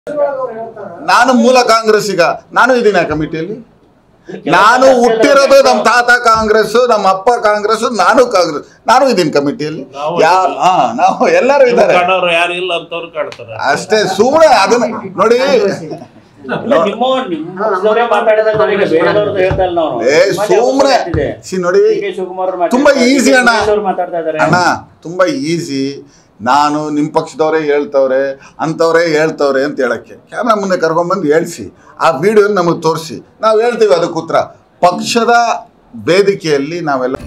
ನಾನು ಮೂಲ ಕಾಂಗ್ರೆಸ್ಸಿಗ ನಾನು ಇದ್ದೀನಿ ಆ ಕಮಿಟಿಯಲ್ಲಿ ನಾನು ಹುಟ್ಟಿರೋದು ನಮ್ಮ ತಾತ ಕಾಂಗ್ರೆಸ್ ನಮ್ಮ ಅಪ್ಪ ಕಾಂಗ್ರೆಸ್ ನಾನು ಕಾಂಗ್ರೆಸ್ ನಾನು ಇದ್ದೀನಿ ಕಮಿಟಿಯಲ್ಲಿ ನಾವು ಯಾ ಹಾ ನಾವು ಎಲ್ಲರೂ ಇದ್ದಾರೆ ಕಾಣೋರು ಯಾರು ಇಲ್ಲ ಅಂತವ್ರು ಕಾಡ್ತಾರೆ ಅಷ್ಟೇ ಸುಮ್ಮನೆ ಅದನ್ನ ನೋಡಿ ಇಲ್ಲ, ನಿಮ್ಮ ನಿಮ್ಮ ಪಕ್ಷದವರೇ ಮಾತಾಡಿದಾಗ ನನಗೆ ಬೇರೆದವ್ರದ್ದು ಹೇಳ್ತಾ ಇಲ್ಲ ನಾವು ಏ ಸುಮ್ಮನೆ ಸಿ ನೋಡಿ ಡಿ ಕೆ ಶಿವಕುಮಾರ್ ಅವ್ರು ತುಂಬಾ ಮಾತಾಡ್ತಾರೆ, easy ಅಣ್ಣ. ಸುರೇಶ್ ಅವ್ರು ಮಾತಾಡ್ತಾ ಇದ್ದಾರೆ ಅಣ್ಣ ತುಂಬಾ ಈಸಿ ನಾನು ನಿಮ್ಮ ಪಕ್ಷದವರೇ ಹೇಳ್ತವ್ರೆ ಅಂಥವ್ರೇ ಹೇಳ್ತವ್ರೆ ಅಂತ ಹೇಳಕ್ಕೆ ಕ್ಯಾಮ್ರಾ ಮುಂದೆ ಕರ್ಕೊಂಡ್ಬಂದು ಹೇಳ್ಸಿ ಆ ವಿಡಿಯೋ ನಮಗೆ ತೋರಿಸಿ ನಾವು ಹೇಳ್ತೀವಿ ಅದಕ್ಕೆ ಉತ್ತರ ಪಕ್ಷದ ವೇದಿಕೆಯಲ್ಲಿ ನಾವೆಲ್ಲ